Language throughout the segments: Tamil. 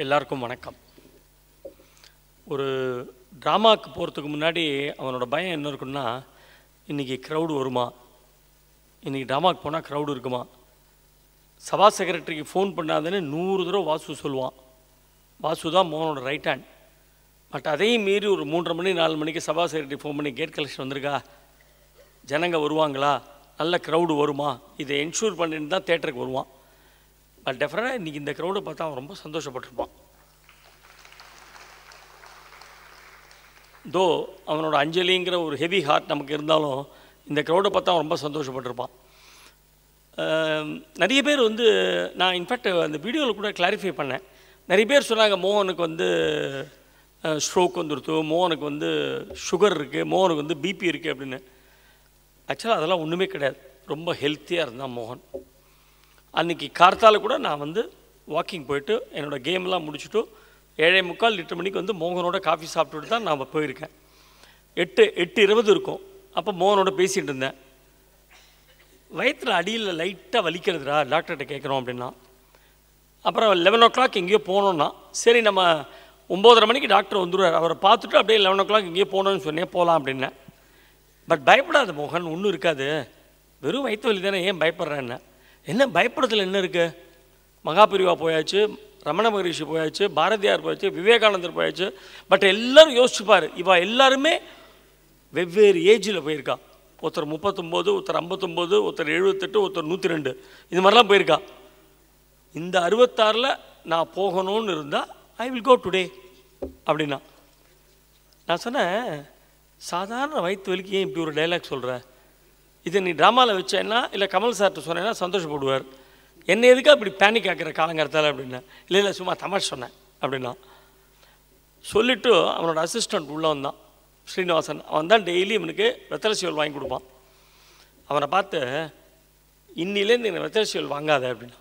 எல்லாருக்கும் வணக்கம் ஒரு ட்ராமாவுக்கு போகிறதுக்கு முன்னாடி அவனோட பயம் என்ன இருக்குன்னா இன்றைக்கி க்ரௌடு வருமா இன்றைக்கி ட்ராமாவுக்கு போனால் க்ரௌடு இருக்குமா சபா செக்ரட்டரிக்கு ஃபோன் பண்ணாதுன்னு நூறு தடவை வாசு சொல்லுவான் வாசு தான் மோகனோட ரைட் ஹேண்ட் பட் அதையும் மீறி ஒரு மூன்றரை மணி நாலு மணிக்கு சபா செக்ரட்டரி ஃபோன் பண்ணி கேட் கலெக்ஷன் வந்திருக்கா ஜனங்க வருவாங்களா நல்ல க்ரௌடு வருமா இதை என்ஷூர் பண்ணிட்டு தான் தேட்டருக்கு வருவான் பட் டெஃபினட்டாக இன்றைக்கி இந்த க்ரௌடை பார்த்தா அவன் ரொம்ப சந்தோஷப்பட்டிருப்பான் தோ அவனோட அஞ்சலிங்கிற ஒரு ஹெவி ஹார்ட் நமக்கு இருந்தாலும் இந்த க்ரௌடை பார்த்தா அவன் ரொம்ப சந்தோஷப்பட்டிருப்பான் ஆம், நிறைய பேர் வந்து நான் இன்ஃபேக்ட் அந்த வீடியோவில் கூட கிளாரிஃபை பண்ணேன் நிறைய பேர் சொன்னாங்க மோகனுக்கு வந்து ஸ்ட்ரோக் வந்துருத்து மோகனுக்கு வந்து சுகர் இருக்குது மோகனுக்கு வந்து பிபி இருக்குது அப்படின்னு ஆக்சுவலாக அதெல்லாம் ஒன்றுமே கிடையாது ரொம்ப ஹெல்த்தியாக இருந்தான் மோகன் அன்றைக்கி கார்த்தால கூட நான் வந்து வாக்கிங் போயிட்டு என்னோடய கேம்லாம் முடிச்சுட்டு ஏழே முக்கால் எட்டு மணிக்கு வந்து மோகனோட காஃபி சாப்பிட்டுட்டு தான் நான் போயிருக்கேன் எட்டு எட்டு இருபது இருக்கும் அப்போ மோகனோட பேசிகிட்டு இருந்தேன் வயிற்றில் அடியில் லைட்டாக வலிக்கிறதுடா டாக்டர்கிட்ட கேட்குறோம் அப்படின்னா அப்புறம் லெவன் ஓ கிளாக் எங்கேயோ போனோன்னா சரி நம்ம ஒம்போதரை மணிக்கு டாக்டர் வந்துடுவார் அவரை பார்த்துட்டு அப்படியே லெவன் ஓ கிளாக் எங்கேயோ போகணும்னு சொன்னேன் போகலாம் அப்படின்னேன் பட் பயப்படாத மோகன் ஒன்றும் இருக்காது வெறும் வயிற்று வலி தானே ஏன் பயப்படுறேன்னு என்ன பயப்படுறதுல என்ன இருக்குது மகாபிரிவா போயாச்சு ரமண மகரிஷி போயாச்சு பாரதியார் போயாச்சு விவேகானந்தர் போயாச்சு பட் எல்லாரும் யோசிச்சுப்பார் இவ எல்லாருமே வெவ்வேறு ஏஜில் போயிருக்கா ஒருத்தர் முப்பத்தொம்போது ஒருத்தர் ஐம்பத்தொம்போது ஒருத்தர் எழுபத்தெட்டு ஒருத்தர் நூற்றி ரெண்டு இது மாதிரிலாம் போயிருக்கா இந்த அறுபத்தாறில் நான் போகணும்னு இருந்தால் ஐ வில் கோ டுடே அப்படின்னா நான் சொன்னேன் சாதாரண வயிற்று வலிக்கு ஏன் இப்படி ஒரு டைலாக் சொல்கிற இதை நீ ட்ராமாவில் வச்சேன்னா இல்லை கமல் சார்கிட்ட சொன்னேன்னா சந்தோஷப்படுவார் என்ன எதுக்கு அப்படி பேனிக் ஆக்கிற காலங்கிறதால அப்படின்னேன் இல்லை இல்லை சும்மா தமாஷ் சொன்னேன் அப்படின்னா சொல்லிவிட்டு அவனோட அசிஸ்டண்ட் உள்ளே வந்தான் ஸ்ரீனிவாசன் அவன் தான் டெய்லி இவனுக்கு வெத்தலை சீவல் வாங்கி கொடுப்பான் அவனை பார்த்து இன்னிலேருந்து எனக்கு வெத்தலை சீவல் வாங்காத அப்படின்னா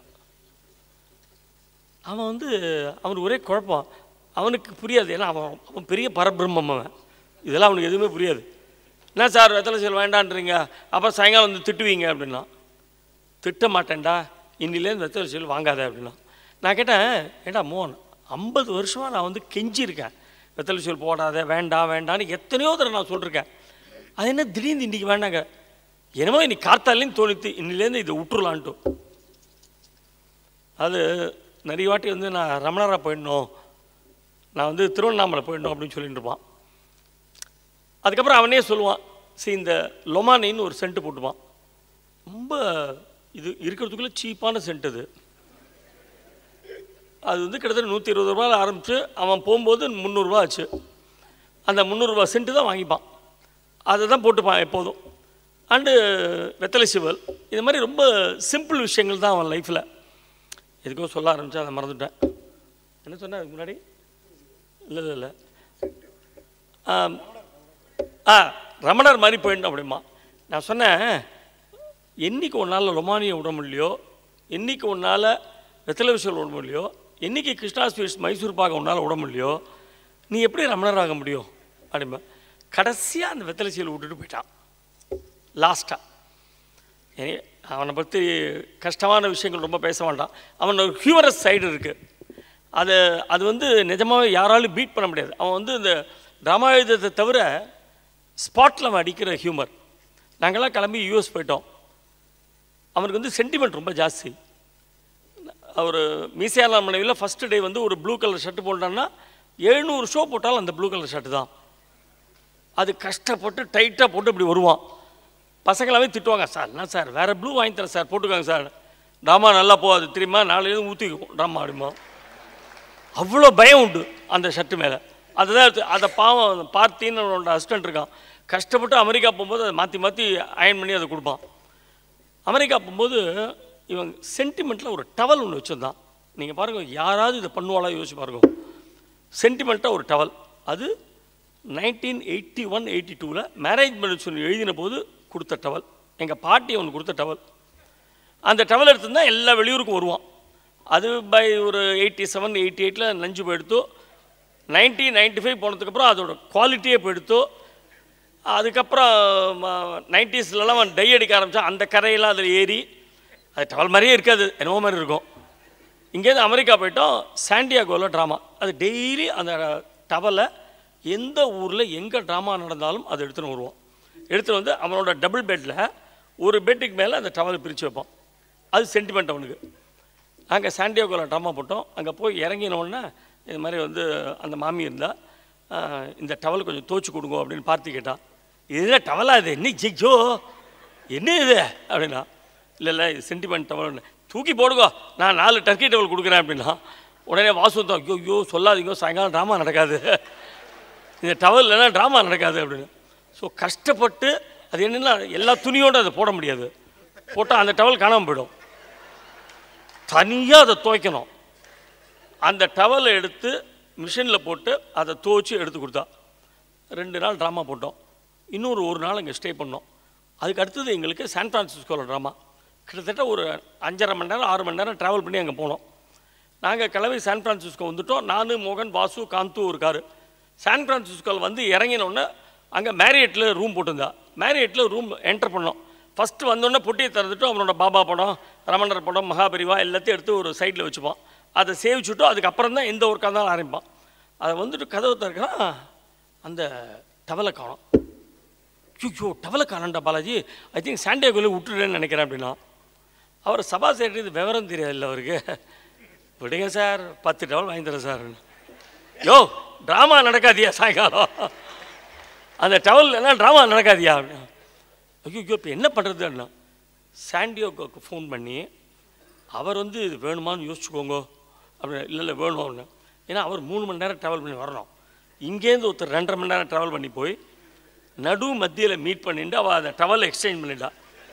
அவன் வந்து அவனுக்கு ஒரே குழப்பம் அவனுக்கு புரியாது ஏன்னா அவன் அவன் பெரிய பரபிரம்மம் அவன் இதெல்லாம் அவனுக்கு எதுவுமே புரியாது என்ன சார் வெத்தலை சீவல் வேண்டான்றீங்க அப்போ சாயங்காலம் வந்து திட்டுவீங்க அப்படின்னா திட்ட மாட்டேன்டா இன்னிலேருந்து வெத்தலை சீவல் வாங்காத அப்படின்னா நான் கேட்டேன் ஏண்டா மோகன் ஐம்பது வருஷமாக நான் வந்து கெஞ்சிருக்கேன் வெத்தலை சீவல் போடாத வேண்டாம் வேண்டாம்னு எத்தனையோ தடவை நான் சொல்லியிருக்கேன் அது என்ன திடீர்னு இன்றைக்கி வேண்டாங்க என்னமோ இன்னைக்கு கார்த்தாலேன்னு தோணித்து இன்னிலேருந்து இதை விட்டுறலான்ட்டு அது நிறைய வாட்டி வந்து நான் ரமணரா போயிடணும் நான் வந்து திருவண்ணாமலை போயிடணும் அப்படின்னு சொல்லிட்டு இருப்பான் அதுக்கப்புறம் அவனே சொல்லுவான் சரி இந்த லொமானின்னு ஒரு சென்ட்டு போட்டுப்பான் ரொம்ப இது இருக்கிறதுக்குள்ளே சீப்பான சென்ட் அது அது வந்து கிட்டத்தட்ட நூற்றி இருபது ரூபாயில் ஆரம்பித்து அவன் போகும்போது முந்நூறுரூவா ஆச்சு அந்த முந்நூறுரூவா சென்ட்டு தான் வாங்கிப்பான் அதை தான் போட்டுப்பான் எப்போதும் அண்டு வெத்தலை சிவல் இது மாதிரி ரொம்ப சிம்பிள் விஷயங்கள் தான் அவன் லைஃப்பில் எதுக்கோ சொல்ல ஆரம்பித்தேன் அதை மறந்துட்டேன் என்ன சொன்னேன் அதுக்கு முன்னாடி இல்லை இல்லை இல்லை ஆம். ஆ ரமணர் மாதிரி போயிடணும் அப்படிமா நான் சொன்னேன் என்னைக்கு ஒன்றால் ரொமானியை விட முடியலையோ என்னைக்கு ஒன்றால் வெத்தலை விஷயம் விட முடியலையோ என்னைக்கு கிருஷ்ணா ஸ்வீட்ஸ் மைசூர் பாக உன்னால் விட முடியலையோ நீ எப்படி ரமணர் ஆக முடியும் அப்படிமா கடைசியாக அந்த வெத்தலை சீல் விட்டுட்டு போயிட்டான் லாஸ்ட்டாக ஏனே அவனை பற்றி கஷ்டமான விஷயங்கள் ரொம்ப பேச வேண்டாம் அவன் ஒரு ஹியூமரஸ் சைடு இருக்குது அது அது வந்து நிஜமாவே யாராலும் பீட் பண்ண முடியாது அவன் வந்து இந்த ராமாயுதத்தை தவிர ஸ்பாட்டில் அவன் அடிக்கிற ஹியூமர் நாங்கள்லாம் கிளம்பி யூஎஸ் போயிட்டோம் அவனுக்கு வந்து சென்டிமெண்ட் ரொம்ப ஜாஸ்தி அவர் மீசையாளர் மனைவியில் ஃபஸ்ட்டு டே வந்து ஒரு ப்ளூ கலர் ஷர்ட் போட்டான்னா எழுநூறு ஷோ போட்டாலும் அந்த ப்ளூ கலர் ஷர்ட்டு தான் அது கஷ்டப்பட்டு டைட்டாக போட்டு இப்படி வருவான் பசங்களாவே திட்டுவாங்க சார் என்ன சார் வேறு ப்ளூ வாங்கி தரேன் சார் போட்டுக்கோங்க சார் ட்ராமா நல்லா போகாது தெரியுமா நாளையிலேருந்து ஊற்றிக்கும் ட்ராமா அப்படிமா அவ்வளோ பயம் உண்டு அந்த ஷர்ட்டு மேலே அதுதான் எடுத்து- அதை பாவம் பார்த்தின்னு அவனோட அசிஸ்டன்ட் இருக்கான் கஷ்டப்பட்டு அமெரிக்கா போகும்போது அதை மாற்றி மாற்றி அயன் பண்ணி அதை கொடுப்பான் அமெரிக்கா போகும்போது இவன் சென்டிமெண்ட்டில் ஒரு டவல் ஒன்று வச்சுருந்தான் நீங்கள் பாருங்கள் யாராவது இதை பண்ணுவாளா யோசிச்சு பாருங்க சென்டிமெண்ட்டாக ஒரு டவல் அது நைன்டீன் எயிட்டி ஒன் எயிட்டி டூவில் மேரேஜ் பண்ண சொல்லி எழுதின போது கொடுத்த டவல் எங்கள் பாட்டி அவனுக்கு கொடுத்த டவல் அந்த டவல் எடுத்துருந்தா எல்லா வெளியூருக்கும் வருவான் அது பை ஒரு எயிட்டி செவன் எயிட்டி எயிட்டில் நஞ்சு போயிடுத்து நைன்டீன் நைன்ட்டி ஃபைவ் போனதுக்கப்புறம் அதோட குவாலிட்டியே போயிடுத்து அதுக்கப்புறம் நைன்டிஸ்லலாம் அவன் டை அடிக்க ஆரம்பித்தான் அந்த கரையெல்லாம் அதில் ஏறி அது டவல் மாதிரியே இருக்காது என்னவோ மாதிரி இருக்கும் இங்கேருந்து அமெரிக்கா போயிட்டோம் சாண்டியாகோவில் ட்ராமா அது டெய்லி அந்த டவலை எந்த ஊரில் எங்கே ட்ராமா நடந்தாலும் அதை எடுத்துன்னு வருவோம் எடுத்துன்னு வந்து அவனோட டபுள் பெட்டில் ஒரு பெட்டுக்கு மேலே அந்த டவலை பிரித்து வைப்பான் அது சென்டிமெண்ட் அவனுக்கு நாங்கள் சாண்டியாகோவில் ட்ராமா போட்டோம் அங்கே போய் இறங்கின உடனே இது மாதிரி வந்து அந்த மாமி இருந்தால் இந்த டவல் கொஞ்சம் துவச்சி கொடுங்க அப்படின்னு பார்த்து கேட்டான் இது டவலா இது என்ன ஜிஜோ என்ன இது அப்படின்னா இல்லை இல்லை இது சென்டிமெண்ட் டவல் தூக்கி போடுங்க நான் நாலு டர்க்கி டவல் கொடுக்குறேன் அப்படின்னா உடனே வாசுந்தம் ஐயோ ஐயோ சொல்லாதீங்க சாயங்காலம் ட்ராமா நடக்காது இந்த டவல் இல்லைன்னா ட்ராமா நடக்காது அப்படின்னு ஸோ கஷ்டப்பட்டு அது என்னென்னா எல்லா துணியோடு அதை போட முடியாது போட்டால் அந்த டவல் காணாமல் போயிடும் தனியாக அதை துவைக்கணும் அந்த டவலை எடுத்து மிஷினில் போட்டு அதை துவைச்சி எடுத்து கொடுத்தா ரெண்டு நாள் ட்ராமா போட்டோம் இன்னொரு ஒரு நாள் அங்கே ஸ்டே பண்ணோம் அதுக்கு அடுத்தது எங்களுக்கு சான் ஃப்ரான்சிஸ்கோவில் ட்ராமா கிட்டத்தட்ட ஒரு அஞ்சரை மணி நேரம் ஆறு மணி நேரம் ட்ராவல் பண்ணி அங்கே போனோம் நாங்கள் கிளம்பி சான் ஃப்ரான்சிஸ்கோ வந்துட்டோம் நான் மோகன் வாசு காந்து ஒரு காரு சான் ஃப்ரான்சிஸ்கோவில் வந்து இறங்கினோடனே அங்கே மேரியட்டில் ரூம் போட்டிருந்தா மேரியட்டில் ரூம் என்டர் பண்ணோம் ஃபஸ்ட்டு வந்தோடனே பொட்டியை திறந்துட்டு அவனோட பாபா படம் ரமணர் படம் மகாபரிவா எல்லாத்தையும் எடுத்து ஒரு சைடில் வச்சுப்பான் அதை சேவிச்சுட்டோ அதுக்கப்புறம் தான் எந்த ஒர்க்காக இருந்தாலும் ஆரம்பிப்பான் அதை வந்துட்டு கதவு திறக்கிறான் அந்த டவலை காணோம் ஐயோ டவலை காணண்டா பாலாஜி ஐ திங்க் சாண்டியாகோவில் விட்டுடுறேன்னு நினைக்கிறேன் அப்படின்னா அவர் சபா சேட்டு இது விவரம் தெரியாதுல்ல அவருக்கு விடுங்க சார் பத்து டவல் வாங்கி தரேன் சார் யோ ட்ராமா நடக்காதியா சாயங்காலம் அந்த டவல் எல்லாம் ட்ராமா நடக்காதியா அப்படின்னா ஐயோ இப்போ என்ன பண்ணுறது அப்படின்னா சாண்டியோக்கு ஃபோன் பண்ணி அவர் வந்து இது வேணுமான்னு யோசிச்சுக்கோங்க அப்படின்னு இல்லை இல்லை வேணும் அப்படின்னு ஏன்னா அவர் மூணு மணி நேரம் ட்ராவல் பண்ணி வரணும் இங்கேருந்து ஒருத்தர் ரெண்டரை மணி நேரம் ட்ராவல் பண்ணி போய் நடு மத்தியில் மீட் பண்ணிட்டு அவள் அந்த டவல் எக்ஸ்சேஞ்ச் பண்ணிட்டா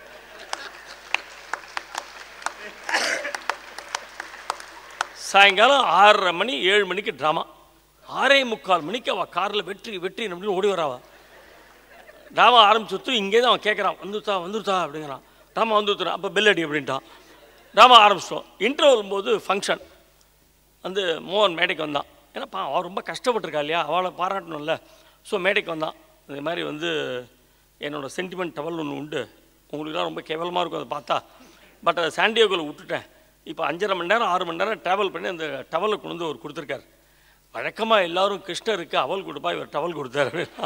சாயங்காலம் ஆறரை மணி ஏழு மணிக்கு ட்ராமா ஆறே முக்கால் மணிக்கு அவள் காரில் வெற்றி வெற்றி அப்படின்னு ஓடி வராவா ட்ராமா ஆரம்பிச்சுட்டு இங்கே தான் அவன் கேட்குறான் வந்துருத்தா வந்துருத்தா அப்படிங்கிறான் ட்ராமா வந்துருத்துறான் அப்போ பெல் அடி அப்படின்ட்டான் ட்ராமா ஆரம்பிச்சிட்டோம் இன்டர்வல் போது ஃபங்க்ஷன் வந்து மோகன் மேடைக்கு வந்தான் ஏன்னா பா அவள் ரொம்ப கஷ்டப்பட்டிருக்கா இல்லையா அவளை பாராட்டணும்ல ஸோ மேடைக்கு வந்தான் இந்த மாதிரி வந்து என்னோடய சென்டிமெண்ட் டவல் ஒன்று உண்டு உங்களுக்குலாம் ரொம்ப கேவலமாக இருக்கும் அதை பார்த்தா பட் அதை சாண்டியோவில் விட்டுட்டேன் இப்போ அஞ்சரை மணி நேரம் ஆறு மணி நேரம் ட்ராவல் பண்ணி அந்த டவலை கொண்டு வந்து அவர் கொடுத்துருக்காரு வழக்கமாக எல்லாரும் கிருஷ்ணருக்கு அவல் கொடுப்பா இவர் டவல் கொடுத்தாரு அப்படின்னா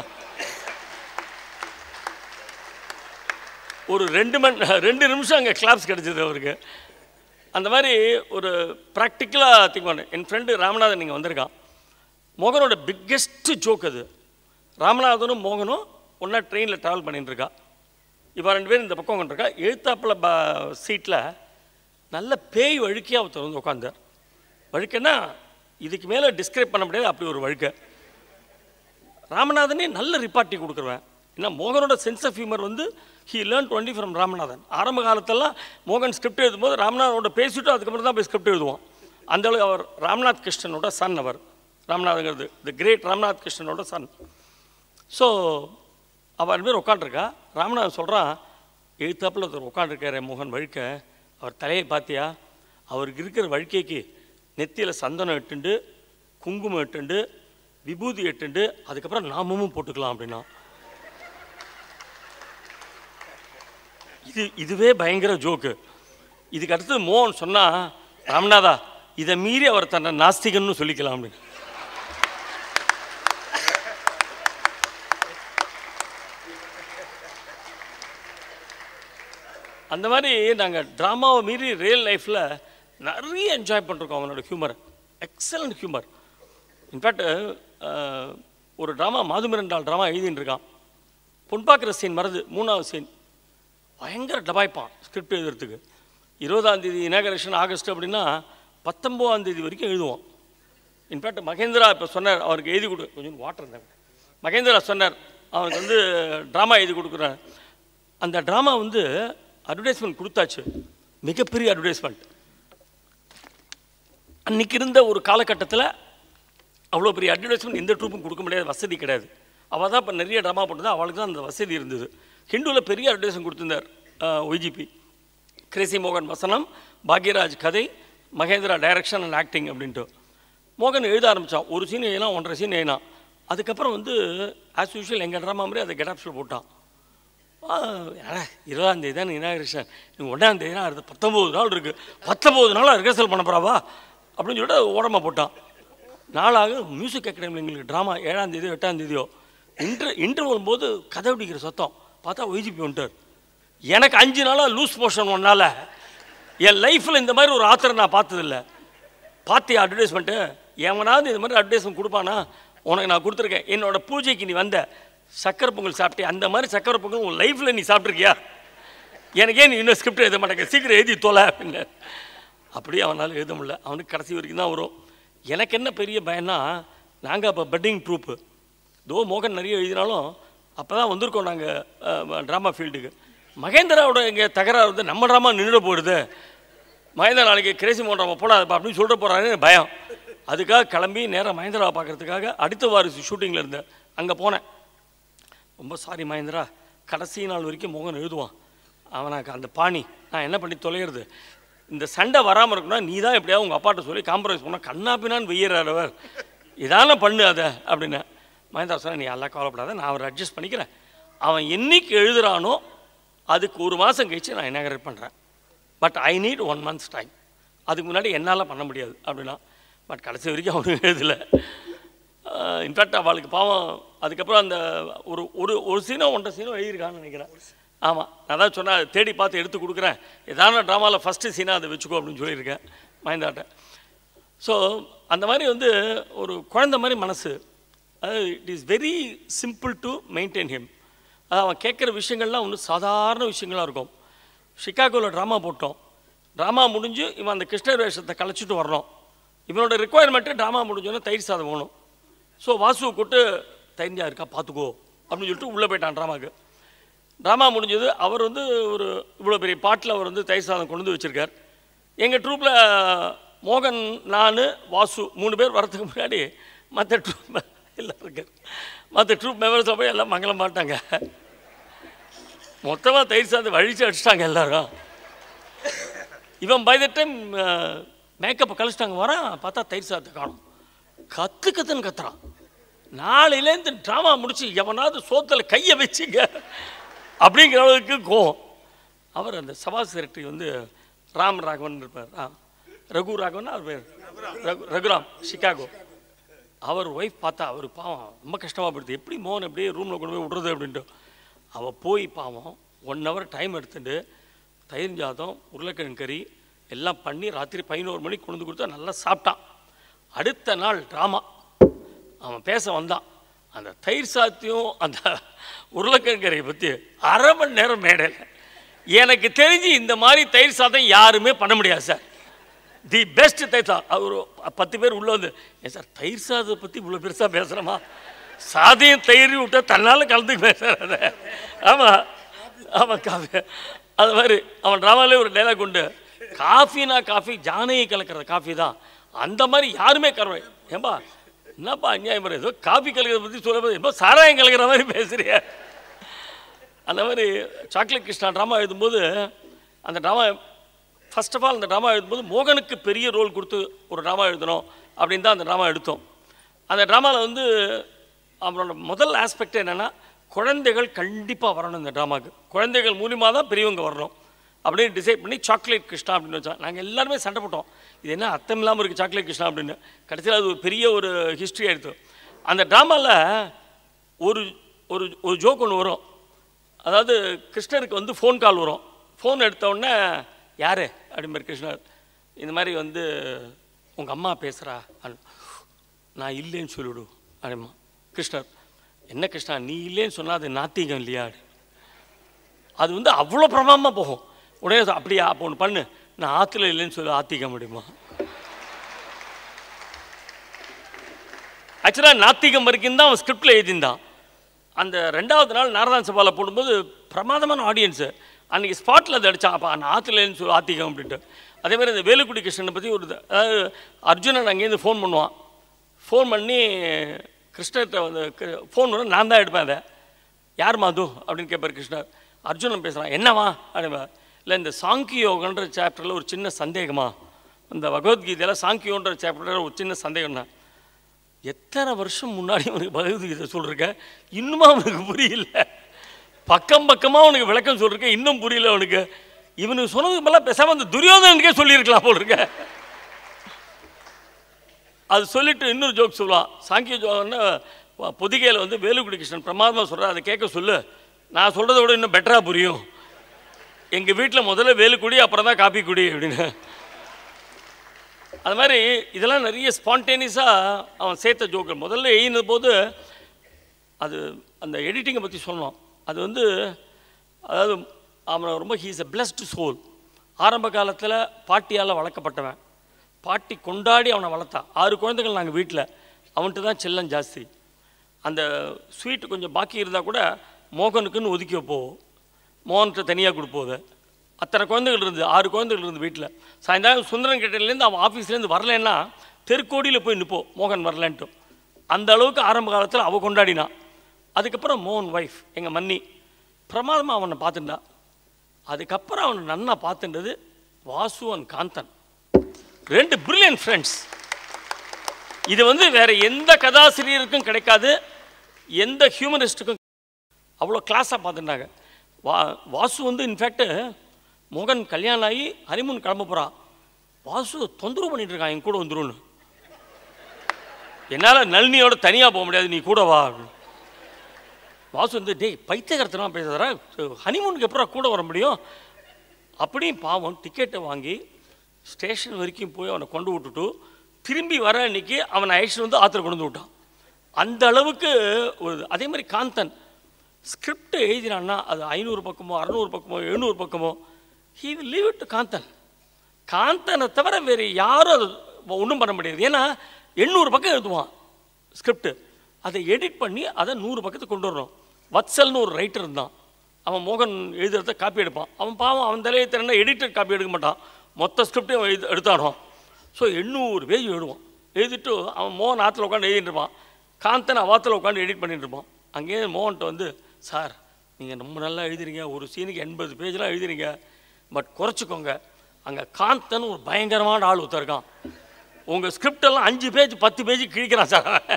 ஒரு ரெண்டு மணி ரெண்டு நிமிஷம் அங்கே கிளாப்ஸ் கிடச்சிது அவருக்கு அந்த மாதிரி ஒரு ப்ராக்டிக்கலாக திங்க் பண்ணேன் என் ஃப்ரெண்டு ராமநாதன் இங்கே வந்திருக்கான் மோகனோட பிக்கெஸ்ட்டு ஜோக் அது ராமநாதனும் மோகனும் ஒன்றா ட்ரெயினில் ட்ராவல் பண்ணிட்டு இருக்கா இப்போ ரெண்டு பேரும் இந்த பக்கம் கொண்டிருக்கா எழுத்தாப்பில் ப சீட்டில் நல்ல பேய் வழுக்கியாக ஒருத்தர் வந்து உட்காந்தார் வழுக்கைன்னா இதுக்கு மேலே டிஸ்கிரைப் பண்ண முடியாது அப்படி ஒரு வழுக்கை ராமநாதனே நல்ல ரிப்பார்ட்டி கொடுக்குருவேன் ஏன்னா மோகனோட சென்ஸ் ஆஃப் ஹியூமர் வந்து he learn only from Ramanathan ஆரம்ப காலத்தெல்லாம் மோகன் ஸ்கிரிப்ட் எழுதும்போது ராமநாதனோட பேசிட்டு அதுக்கப்புறம் தான் போய் ஸ்கிரிப்ட் எழுதுவான் அந்த அளவுக்கு அவர் ராம்நாத் கிருஷ்ணனோட சன் அவர் ராமநாதங்கிறது தி கிரேட் ராம்நாத் கிருஷ்ணனோட சன் ஸோ அவள் ரெண்டு பேர் உட்காண்ட்ருக்கா ராமநாதன் சொல்கிறான் எழுத்தாப்பில் ஒருத்தர் உட்காண்டிருக்காரு மோகன் வழுக்க அவர் தலையை பார்த்தியா அவருக்கு இருக்கிற வழுக்கைக்கு நெத்தியில் சந்தனம் எட்டுண்டு குங்குமம் எட்டுண்டு விபூதி எட்டுண்டு அதுக்கப்புறம் நாமமும் போட்டுக்கலாம் அப்படின்னா இது இதுவே பயங்கர ஜோக்கு இதுக்கு அடுத்து மோகன் சொன்னால் ராமநாதா இதை மீறி அவர் தன்னை நாஸ்திகன்னு சொல்லிக்கலாம் அப்படின்னு அந்த மாதிரி நாங்கள் ட்ராமாவை மீறி ரியல் லைஃப்பில் நிறைய என்ஜாய் பண்ணிருக்கோம் அவனோட ஹியூமர் எக்ஸலண்ட் ஹியூமர் இன்ஃபேக்ட் ஒரு ட்ராமா மாதுமிரண்டால் ட்ராமா எழுதின்னு இருக்கான் பொன்பாக்கிற சீன் மறந்து மூணாவது சீன் பயங்கர டபாய்ப்பான் ஸ்கிரிப்ட் எழுதுறதுக்கு இருபதாம் தேதி இனாகரேஷன் ஆகஸ்ட் அப்படின்னா பத்தொம்போதாம் தேதி வரைக்கும் எழுதுவோம் இன்ஃபேக்ட் மகேந்திரா இப்போ சொன்னார் அவருக்கு எழுதி கொடு கொஞ்சம் வாட்டர் இருந்தாங்க மகேந்திரா சொன்னார் அவனுக்கு வந்து ட்ராமா எழுதி கொடுக்குறேன் அந்த ட்ராமா வந்து அட்வர்டைஸ்மெண்ட் கொடுத்தாச்சு மிகப்பெரிய அட்வர்டைஸ்மெண்ட் அன்னைக்கு இருந்த ஒரு காலகட்டத்தில் அவ்வளோ பெரிய அட்வர்டைஸ்மெண்ட் எந்த ட்ரூப்பும் கொடுக்க முடியாத வசதி கிடையாது அவள் தான் இப்போ நிறைய ட்ராமா போட்டது அவளுக்கு தான் அந்த வசதி இருந்தது ஹிந்துவில் பெரிய அட்வர்டைஸ்மெண்ட் கொடுத்திருந்தார் ஒய்ஜிபி கிரேசி மோகன் வசனம் பாக்யராஜ் கதை மகேந்திரா டைரக்ஷன் அண்ட் ஆக்டிங் அப்படின்ட்டு மோகன் எழுத ஆரம்பித்தான் ஒரு சீன் எழுதினான் ஒன்றரை சீன் எழுதினான் அதுக்கப்புறம் வந்து ஆஸ் யூஷுவல் எங்கள் ட்ராமா மாதிரி அதை கெட்டாப்ஸில் போட்டான் ஆ, அட, இருபதாம் தேதி தான் இனாகிரேஷன் நீ ஒன்றாம் தேதி தான் அடுத்து பத்தொம்போது நாள் இருக்குது பத்தொம்போது நாளாக ரிஹர்சல் பண்ண போகிறாவா அப்படின்னு சொல்லிட்டு ஓரமாக போட்டான் நாளாக மியூசிக் அகாடமியில் எங்களுக்கு ட்ராமா ஏழாம் தேதியோ எட்டாம் தேதியோ இன்டர் இன்டர்வல் போது கதை பிடிக்கிற சத்தம் பார்த்தா ஒய்ஜிபி வந்துட்டார் எனக்கு அஞ்சு நாளாக லூஸ் மோஷன் ஒன்றால் என் லைஃப்பில் இந்த மாதிரி ஒரு ஆத்தரை நான் பார்த்ததில்ல பார்த்து அட்வர்டைஸ்மெண்ட்டு எவனாவது இந்த மாதிரி அட்வர்டைஸ்மெண்ட் கொடுப்பானா உனக்கு நான் கொடுத்துருக்கேன் என்னோட பூஜைக்கு நீ வந்த சக்கரை பொங்கல் சாப்பிட்டே அந்த மாதிரி சக்கரை பொங்கல் உன் லைஃப்பில் நீ சாப்பிட்ருக்கியா எனக்கே நீ இன்னும் ஸ்கிரிப்ட் எழுத மாட்டேங்க சீக்கிரம் எழுதி தொலை அப்படின்னு அப்படியே அவனால் எழுத முடியல அவனுக்கு கடைசி வரைக்கும் தான் வரும் எனக்கு என்ன பெரிய பயம்னா நாங்கள் அப்போ பெட்டிங் ட்ரூப்பு தோ மோகன் நிறைய எழுதினாலும் அப்போ தான் வந்திருக்கோம் நாங்கள் ட்ராமா ஃபீல்டுக்கு மகேந்திராவோட இங்கே தகராறு வந்து நம்ம ட்ராமா நின்றுட போயிடுது மகேந்திரா நாளைக்கு கிரேசி மோகன் ட்ராமா போடாதப்பா அப்படின்னு சொல்லிட்டு போகிறாரு பயம் அதுக்காக கிளம்பி நேராக மகேந்திராவை பார்க்கறதுக்காக அடுத்த வாரிசு ஷூட்டிங்கில் இருந்தேன் அங்கே போனேன் ரொம்ப சாரி மகேந்திரா கடைசி நாள் வரைக்கும் மோகன் எழுதுவான் அவனுக்கு அந்த பாணி நான் என்ன பண்ணி தொலைகிறது இந்த சண்டை வராமல் இருக்கணும்னா நீ தான் எப்படியாவது உங்கள் அப்பாட்ட சொல்லி காம்ப்ரமைஸ் பண்ணால் கண்ணாப்பினான்னு வெய்யறார் அவர் இதான பண்ணு அதை அப்படின்னு மகேந்திரா சொன்னா நீ எல்லாம் கவலைப்படாத நான் அவரை அட்ஜஸ்ட் பண்ணிக்கிறேன் அவன் என்னைக்கு எழுதுறானோ அதுக்கு ஒரு மாதம் கழிச்சு நான் இனாகரேட் பண்ணுறேன் but I need one months time அதுக்கு முன்னாடி என்னால் பண்ண முடியாது அப்படின்னா பட் கடைசி வரைக்கும் அவனும் எழுதலை இன்ஃபேக்ட் அவளுக்கு பாவம் அதுக்கப்புறம் அந்த ஒரு ஒரு ஒரு சீனோ ஒன்றரை சீனோ எழுதியிருக்கான்னு நினைக்கிறேன் ஆமாம் நான் தான் சொன்னேன் தேடி பார்த்து எடுத்து கொடுக்குறேன் ஏதான ட்ராமாவில் ஃபஸ்ட்டு சீனாக அதை வச்சுக்கோ அப்படின்னு சொல்லியிருக்கேன் மயந்தாட்ட ஸோ அந்த மாதிரி வந்து ஒரு குழந்தை மாதிரி மனசு அது it is very simple to maintain him அது அவன் கேட்குற விஷயங்கள்லாம் ஒன்றும் சாதாரண விஷயங்களாக இருக்கும் சிக்காகோவில் ட்ராமா போட்டோம் ட்ராமா முடிஞ்சு இவன் அந்த கிருஷ்ணர் வேஷத்தை கலைச்சிட்டு வரணும் இவனோட ரெக்குவயர்மெண்ட்டு ட்ராமா முடிஞ்சோன்னே தயிர் சாதம் வேணும் ஸோ வாசுவை கூட்டு தயிர்ஞ்சா இருக்கா பார்த்துக்கோ அப்படின்னு சொல்லிட்டு உள்ளே போயிட்டான் ட்ராமாக்கு ட்ராமா முடிஞ்சது அவர் வந்து ஒரு இவ்வளோ பெரிய பாட்டில் அவர் வந்து தயிர் சாதம் கொண்டு வந்து வச்சுருக்கார் எங்கள் ட்ரூப்பில் மோகன் நான் வாசு மூணு பேர் வரதுக்கு முன்னாடி மற்ற ட்ரூப் எல்லாம் இருக்கார் மற்ற ட்ரூப் மெம்பர்ஸ் போய் எல்லாம் மங்களம் மாட்டாங்க மொத்தமாக தயிர் சாதம் வழிச்சு அடிச்சிட்டாங்க எல்லாரும் இவன் பை த டைம் மேக்கப்பை கழிச்சிட்டாங்க வரான் பார்த்தா தயிர் சாதத்தை காணும் கத்து கத்துன்னு கத்துறான் நாளையிலேருந்து ட்ராமா முடிச்சு எவனாவது சோத்தில் கையை வச்சுங்க அப்படிங்கிற அளவுக்கு கோவம் அவர் அந்த சபா செக்ரட்டரி வந்து ராம் ராகவன் இருப்பார் ஆ ரகு ராகவன் அவர் பேர் ரகு ரகுராம் சிகாகோ அவர் ஒய்ஃப் பார்த்தா அவர் பாவம் ரொம்ப கஷ்டமாக போயிடுது எப்படி மோகன் எப்படியே ரூமில் கொண்டு போய் விடுறது அப்படின்ட்டு அவள் போய் பாவம் ஒன் ஹவர் டைம் எடுத்துட்டு தயிர் சாதம் உருளைக்கிழங்கு கறி எல்லாம் பண்ணி ராத்திரி பதினோரு மணிக்கு கொண்டு வந்து கொடுத்தா நல்லா சாப்பிட்டான் அடுத்த நாள் ட்ராமா அவன் பேச வந்தான் அந்த தயிர் சாத்தியம் அந்த உருளைக்கிழங்கு கறியை பற்றி அரை மணி நேரம் மேடையில் எனக்கு தெரிஞ்சு இந்த மாதிரி தயிர் சாதம் யாருமே பண்ண முடியாது சார் தி பெஸ்ட் தயிர் சாதம் அவர் பத்து பேர் உள்ளே வந்து ஏன் சார் தயிர் சாதத்தை பற்றி இவ்வளோ பெருசாக பேசுகிறோமா சாதையும் தயிர் விட்டா தன்னால் கலந்து பேசுகிறத ஆமாம் ஆமாம் காஃபி அது மாதிரி அவன் ட்ராமாலே ஒரு டைலாக் உண்டு காஃபினா காஃபி ஜானையை கலக்கிற காஃபி தான் அந்த மாதிரி யாருமே கறவை ஏம்பா என்னப்பா அநியாயம் பாரு, ஏதோ காஃபி கலக்கிறத பற்றி சொல்ல ஏதோ சாராயம் கலக்கிற மாதிரி பேசுறிய அந்த மாதிரி சாக்லேட் கிருஷ்ணா ட்ராமா எழுதும்போது அந்த ட்ராமா ஃபர்ஸ்ட் ஆஃப் ஆல் அந்த ட்ராமா எழுதும்போது மோகனுக்கு பெரிய ரோல் கொடுத்து ஒரு ட்ராமா எழுதணும் அப்படின்னு தான் அந்த ட்ராமா எடுத்தோம் அந்த ட்ராமாவில் வந்து அவனோட முதல் ஆஸ்பெக்ட் என்னென்னா குழந்தைகள் கண்டிப்பாக வரணும் இந்த ட்ராமாவுக்கு குழந்தைகள் மூலியமாக தான் பெரியவங்க வரணும் அப்படின்னு டிசைட் பண்ணி சாக்லேட் கிருஷ்ணா அப்படின்னு வச்சோம் நாங்கள் எல்லாருமே சண்டை போட்டோம் இது என்ன அர்த்தம் இல்லாமல் இருக்குது சாக்லேட் கிருஷ்ணா அப்படின்னு கடைசியில் அது ஒரு பெரிய ஒரு ஹிஸ்ட்ரி ஆயிடுத்து அந்த ட்ராமாவில் ஒரு ஒரு ஒரு ஜோக் ஒன்று வரும் அதாவது கிருஷ்ணருக்கு வந்து ஃபோன் கால் வரும் ஃபோன் எடுத்த உடனே யார் அப்படிம்பார் கிருஷ்ணர் இந்த மாதிரி வந்து உங்கள் அம்மா பேசுகிறா நான் இல்லைன்னு சொல்லிவிடு அப்படிமா கிருஷ்ணர் என்ன கிருஷ்ணா நீ இல்லைன்னு சொன்னால் அது நாத்திகம் இல்லையா அப்படி. அது வந்து அவ்வளோ பிரமாதமாக போகும் உடனே சொ- அப்படியா அப்போ ஒன்று பண்ணு நான் ஆற்றுல இல்லைன்னு சொல்லி ஆத்திக்க முடியுமா ஆக்சுவலாக நாத்திகம் வரைக்கும் தான் அவன் ஸ்கிரிப்டில் எழுதியிருந்தான் அந்த ரெண்டாவது நாள் நாரதான் சபாவில் போடும்போது பிரமாதமான ஆடியன்ஸு அன்றைக்கி ஸ்பாட்டில் அதை அடித்தான் அப்போ நான் ஆற்றுலன்னு சொல்லி ஆத்திகம் அப்படின்ட்டு அதே மாதிரி இந்த வேலுக்குடி கிருஷ்ணனை பற்றி ஒரு இது, அதாவது அர்ஜுனன் அங்கேருந்து ஃபோன் பண்ணுவான் ஃபோன் பண்ணி கிருஷ்ணர்கிட்ட வந்து ஃபோன் பண்ண நான் தான் எடுப்பேன் அதை யார் மாது அப்படின்னு கேட்பார் கிருஷ்ணர் அர்ஜுனன் பேசுகிறான் என்னவா அப்படின்பா இல்லை இந்த சாங்கி யோகன்ற சாப்டரில் ஒரு சின்ன சந்தேகமா இந்த பகவத்கீதையில் சாங்கியோன்ற சாப்டரில் ஒரு சின்ன சந்தேகம்னா எத்தனை வருஷம் முன்னாடி அவனுக்கு பகவத்கீதை சொல்லிருக்க இன்னுமா அவனுக்கு புரியல பக்கம் பக்கமாக அவனுக்கு விளக்கம் சொல்லிருக்கேன் இன்னும் புரியல அவனுக்கு இவனுக்கு சொன்னதுக்கு மேலே பேசாமல் அந்த துரியோதனனுக்கே சொல்லியிருக்கலாம் போல் இருக்க அது சொல்லிட்டு இன்னொரு ஜோக் சொல்லுவான் சாங்கிய ஜோகன்னு பொதிகையில் வந்து வேலுக்குடி கிருஷ்ணன் பிரமாதமாக சொல்கிறார் அதை கேட்க சொல்லு நான் சொல்கிறத விட இன்னும் பெட்டராக புரியும் எங்கள் வீட்டில் முதல்ல வேலுக்குடி அப்புறம் தான் காப்பி குடி அப்படின்னு அது மாதிரி இதெல்லாம் நிறைய ஸ்பான்டேனியஸாக அவன் சேர்த்த ஜோக்கர் முதல்ல எழுதினது போது அது அந்த எடிட்டிங்கை பற்றி சொன்னோம் அது வந்து அதாவது அவனை ரொம்ப ஹீஸ் எ பிளஸ்டு சோல் ஆரம்ப காலத்தில் பாட்டியால் வளர்க்கப்பட்டவன் பாட்டி கொண்டாடி அவனை வளர்த்தா ஆறு குழந்தைகள் நாங்கள் வீட்டில் அவன்கிட்ட தான் செல்லம் ஜாஸ்தி அந்த ஸ்வீட்டு கொஞ்சம் பாக்கி இருந்தால் கூட மோகனுக்குன்னு ஒதுக்கி வைப்போம் மோகன்கிட்ட தனியாக கொடுப்போம் அதை அத்தனை குழந்தைகள் இருந்து ஆறு குழந்தைகள் இருந்து வீட்டில் சாயந்தரம் சுந்தரன் கிட்டலேருந்து அவன் ஆஃபீஸ்லேருந்து வரலைன்னா தெருக்கோடியில் போய் நிற்போம் மோகன் வரலன்ட்டு அந்த அளவுக்கு ஆரம்ப காலத்தில் அவள் கொண்டாடினான் அதுக்கப்புறம் மோகன் ஒய்ஃப் எங்கள் மன்னி பிரமாதமாக அவனை பார்த்துட்டா அதுக்கப்புறம் அவனை நன்னா பார்த்துட்டது வாசு அண்ட் காந்தன் ரெண்டு பிரில்லியன்ட் ஃப்ரெண்ட்ஸ் இது வந்து வேற எந்த கதாசிரியருக்கும் கிடைக்காது எந்த ஹியூமனிஸ்ட்டுக்கும் அவ்வளோ கிளாஸாக பார்த்துட்டாங்க வா வாசு வந்து இன்ஃபேக்ட்டு மோகன் கல்யாணம் ஆகி ஹனிமூன் கிளம்ப போகிறான் வாசு தொந்தரவு பண்ணிட்டு இருக்கான் என் கூட வந்துருன்னு என்னால் நளினியோட தனியாக போக முடியாது நீ கூட வா அப்படின்னு. வாசு வந்து டேய் பைத்தியகரத்தனமாக பேசுகிறா ஹனிமூனுக்கு எப்படா கூட வர முடியும் அப்படியும் பாவம் டிக்கெட்டை வாங்கி ஸ்டேஷன் வரைக்கும் போய் அவனை கொண்டு விட்டுட்டு திரும்பி வர அன்னைக்கு அவனை அழைச்சிட்டு வந்து ஆற்றுல கொண்டு வந்து விட்டான் அந்த அளவுக்கு ஒரு அதே மாதிரி காந்தன் ஸ்கிரிப்ட் எழுதினான்னா அது ஐநூறு பக்கமோ அறநூறு பக்கமோ எழுநூறு பக்கமோ he will leave it to Kanthan காந்தனை தவிர வேறு யாரும் அது ஒன்றும் பண்ண முடியாது ஏன்னா எண்ணூறு பக்கம் எழுதுவான் ஸ்கிரிப்ட் அதை எடிட் பண்ணி அதை நூறு பக்கத்துக்கு கொண்டு வரணும் வத்சல்னு ஒரு ரைட்டர் இருந்தான் அவன் மோகன் எழுதுறத காப்பி எடுப்பான் அவன் பாவம் அவன் தலையை திறனா எடிட்டர் காப்பி எடுக்க மாட்டான் மொத்த ஸ்கிரிப்டையும் அவன் எழுது எடுத்தாடுவான் ஸோ எண்ணூறு பேஜ் எழுதுவான் எழுதிட்டு அவன் மோகன் ஆற்றுல உட்காந்து எழுதிட்டு இருப்பான் காந்தன் அவாத்தில் உட்காந்து எடிட் பண்ணிட்டு இருப்பான் அங்கேயே மோகன்ட்ட வந்து சார் நீங்கள் ரொம்ப நல்லா எழுதுறீங்க ஒரு சீனுக்கு எண்பது பேஜ்லாம் எழுதுறீங்க பட் குறைச்சிக்கோங்க அங்கே காந்தன் ஒரு பயங்கரமான ஆள் ஒருத்தன் இருக்கான் உங்கள் ஸ்கிரிப்டெல்லாம் அஞ்சு பேஜ் பத்து பேஜ் கிழிக்கிறான் சார் அவன்.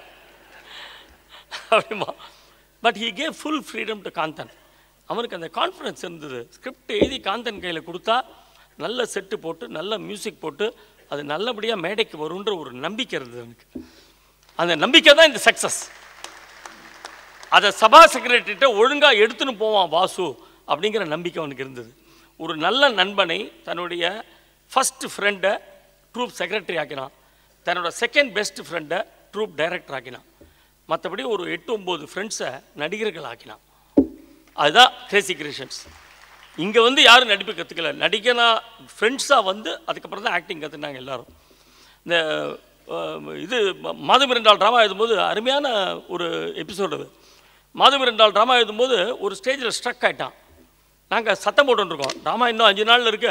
அப்படிமா but he gave full freedom to Kanthan அவனுக்கு அந்த கான்ஃபிடன்ஸ் இருந்தது ஸ்கிரிப்ட் எழுதி காந்தன் கையில் கொடுத்தா நல்ல செட்டு போட்டு நல்ல மியூசிக் போட்டு அது நல்லபடியாக மேடைக்கு வரும்ன்ற ஒரு நம்பிக்கை இருந்தது அவனுக்கு அந்த நம்பிக்கை தான் இந்த சக்ஸஸ் அதை சபா செக்ரட்டரிட்ட ஒழுங்காக எடுத்துன்னு போவான் வாசு அப்படிங்கிற நம்பிக்கை அவனுக்கு இருந்தது ஒரு நல்ல நண்பனை தன்னுடைய ஃபஸ்ட் ஃப்ரெண்டை ட்ரூப் செக்ரட்டரி ஆக்கினான் தன்னோட செகண்ட் பெஸ்ட் ஃப்ரெண்டை ட்ரூப் டைரக்டர் ஆக்கினான் மற்றபடி ஒரு எட்டு ஒம்பது ஃப்ரெண்ட்ஸை நடிகர்கள் ஆக்கினான் அதுதான் கிரேசி கிரியேஷன்ஸ் இங்கே வந்து யாரும் நடிப்பு கற்றுக்கல நடிகனா ஃப்ரெண்ட்ஸாக வந்து அதுக்கப்புறம் தான் ஆக்டிங் கற்றுனாங்க எல்லாரும் இந்த அஹ், இது ம- மாதமிரண்டாள் ட்ராமா எழுதும்போது அருமையான ஒரு எபிசோடு அது மாதமிரண்டாள் ட்ராமா எழுதும்போது ஒரு ஸ்டேஜில் ஸ்ட்ரக் ஆயிட்டான் நாங்கள் சத்தம் போட்டுருக்கோம் ட்ராமா இன்னும் அஞ்சு நாளில் இருக்கு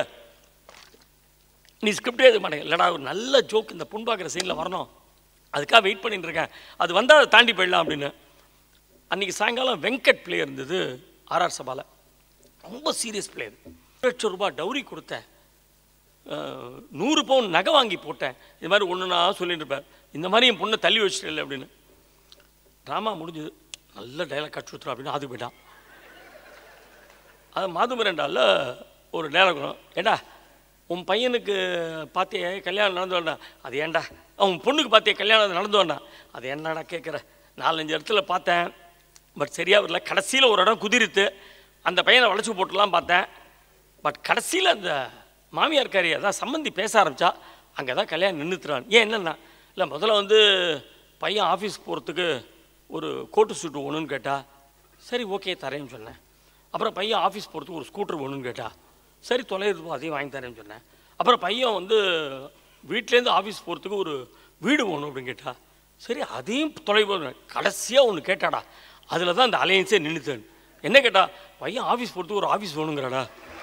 நீ ஸ்கிரிப்டே எழுத மாட்டேங்க இல்லைடா ஒரு நல்ல ஜோக் இந்த புண் பார்க்குற சீனில் வரணும் அதுக்காக வெயிட் பண்ணிட்டு இருக்கேன் அது வந்தால் அதை தாண்டி போயிடலாம் அப்படின்னு அன்றைக்கி சாயங்காலம் வெங்கட் பிளே இருந்தது ஆர்ஆர் சபாவில் ரொம்ப சீரியஸ் பிளேயர் லட்சம் ரூபாய் டவுரி கொடுத்தேன் அஹ், நூறு பவுன் நகை வாங்கி போட்டேன் இது மாதிரி ஒன்று நான் சொல்லிட்டு இருப்பேன் இந்த மாதிரி என் பொண்ணை தள்ளி வச்சிட்டல அப்படின்னு ட்ராமா முடிஞ்சது நல்ல டைலாக் கட்சி ஊத்துறா அப்படின்னு அது போயிட்டான் அது மாதுமிரண்டால ஒரு டைலாக் வரும் ஏண்டா உன் பையனுக்கு பார்த்தியே கல்யாணம் நடந்து வேண்டாம் அது ஏன்டா உன் பொண்ணுக்கு பார்த்தியே கல்யாணம் நடந்து வேண்டாம் அது என்னடா கேட்குற நாலஞ்சு இடத்துல பார்த்தேன் பட் சரியா வரல கடைசியில் ஒரு இடம் குதிரித்து அந்த பையனை வளைச்சி போட்டுலாம் பார்த்தேன் பட் கடைசியில் அந்த மாமியார் காரி அதான் சம்மந்தி பேச ஆரம்பித்தா அங்கே தான் கல்யாணம் நின்றுத்துறான் ஏன் என்னென்னா இல்லை முதல்ல வந்து பையன் ஆஃபீஸ் போகிறதுக்கு ஒரு கோட்டு சூட்டு ஒன்றுன்னு கேட்டா சரி ஓகே தரேன்னு சொன்னேன் அப்புறம் பையன் ஆஃபீஸ் போகிறதுக்கு ஒரு ஸ்கூட்டர் ஒன்றுன்னு கேட்டா சரி தொலைறது அதையும் வாங்கி தரேன்னு சொன்னேன் அப்புறம் பையன் வந்து வீட்டிலேருந்து ஆஃபீஸ் போகிறதுக்கு ஒரு வீடு வேணும் அப்படின்னு கேட்டா சரி அதையும் தொலைவு கடைசியாக ஒன்று கேட்டாடா அதில் தான் அந்த அலையன்ஸே நின்றுத்தேன் என்ன கேட்டா பையன் ஆஃபீஸ் போகிறதுக்கு ஒரு ஆஃபீஸ் வேணுங்கிறாடா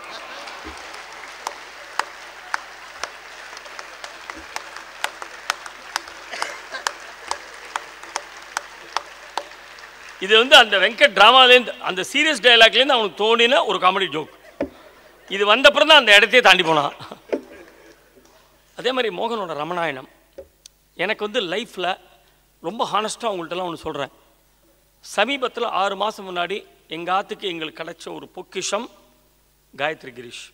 இது வந்து அந்த வெங்கட் ட்ராமாலேருந்து அந்த சீரியஸ் டயலாக்லேருந்து அவனுக்கு தோணின ஒரு காமெடி ஜோக் இது வந்தப்புறம் தான் அந்த இடத்தையே தாண்டி போனான் அதே மாதிரி மோகனோட ரமணாயணம் எனக்கு வந்து லைஃப்பில் ரொம்ப ஹானஸ்ட்டாக உங்கள்கிட்டலாம் ஒன்று சொல்கிறேன் சமீபத்தில் ஆறு மாதம் முன்னாடி எங்கள் ஆத்துக்கு எங்களுக்கு கிடைச்ச ஒரு பொக்கிஷம் காயத்ரி கிரீஷ்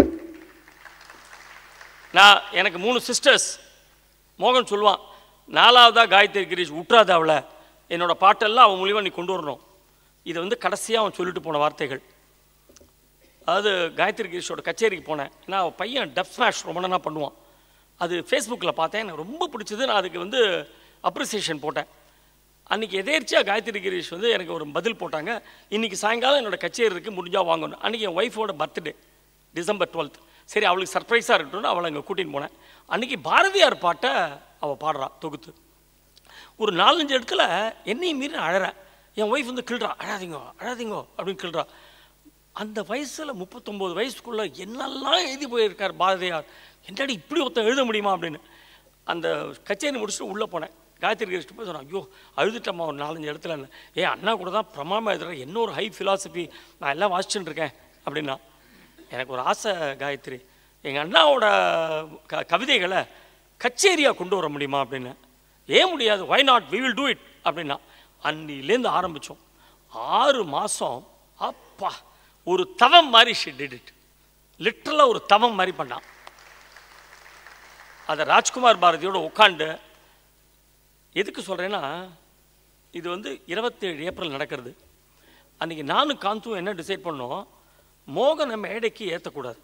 நான் எனக்கு மூணு சிஸ்டர்ஸ் மோகன் சொல்லுவான் நாலாவதா காயத்ரி கிரீஷ் விட்றாத அவளை என்னோட பாட்டெல்லாம் அவன் மூலியமாக நீ கொண்டு வரணும் இதை வந்து கடைசியாக அவன் சொல்லிட்டு போன வார்த்தைகள் அதாவது காயத்ரி கிரீஷோட கச்சேரிக்கு போனேன் ஏன்னா அவன் பையன் டப் ஸ்மாஷ் ரொம்ப நல்லா பண்ணுவான் அது ஃபேஸ்புக்கில் பார்த்தேன் எனக்கு ரொம்ப பிடிச்சது நான் அதுக்கு வந்து அப்ரிசியேஷன் போட்டேன் அன்றைக்கி எதேர்ச்சியாக காயத்ரி கிரீஷ் வந்து எனக்கு ஒரு பதில் போட்டாங்க இன்றைக்கி சாயங்காலம் என்னோட கச்சேரி இருக்குது முடிஞ்சால் வாங்கணும் அன்றைக்கி என் ஒய்ஃபோட பர்த்டே டிசம்பர் டுவெல்த் சரி அவளுக்கு சர்ப்ரைஸாக இருக்கட்டும்னு அவளை அங்கே கூட்டின்னு போனேன் அன்றைக்கி பாரதியார் பாட்டை அவள் பாடுறா தொகுத்து ஒரு நாலஞ்சு இடத்துல என்னையும் மீறி நான் அழறேன் என் ஒய்ஃப் வந்து கிள்றா அழாதீங்கோ அழாதீங்கோ அப்படின்னு கிள்றா அந்த வயசில் முப்பத்தொம்போது வயசுக்குள்ளே என்னெல்லாம் எழுதி போயிருக்கார் பாரதியார் என்னடி இப்படி ஒருத்தன் எழுத முடியுமா அப்படின்னு அந்த கச்சேரி முடிச்சுட்டு உள்ளே போனேன் காயத்ரி கிருஷ்ண போய் சொன்னேன் ஐயோ அழுதுட்டம்மா ஒரு நாலஞ்சு இடத்துல ஏ அண்ணா கூட தான் பிரமாமா எழுதுறேன் என்ன ஒரு ஹை ஃபிலாசபி நான் எல்லாம் வாசிச்சுட்டு இருக்கேன் அப்படின்னா எனக்கு ஒரு ஆசை காயத்ரி எங்கள் அண்ணாவோட க கவிதைகளை கச்சேரியாக கொண்டு வர முடியுமா அப்படின்னு ஏன் முடியாது why not we will do it அப்படின்னா அன்னிலேருந்து ஆரம்பித்தோம் ஆறு மாதம் அப்பா ஒரு தவம் மாதிரி ஷி டிட் இட் லிட்டரலாக ஒரு தவம் மாதிரி பண்ணான் அதை ராஜ்குமார் பாரதியோட உட்காந்து எதுக்கு சொல்கிறேன்னா இது வந்து இருபத்தேழு ஏப்ரல் நடக்கிறது அன்றைக்கி நானும் காந்தும் என்ன டிசைட் பண்ணோம் மோகனை மேடைக்கு ஏற்றக்கூடாது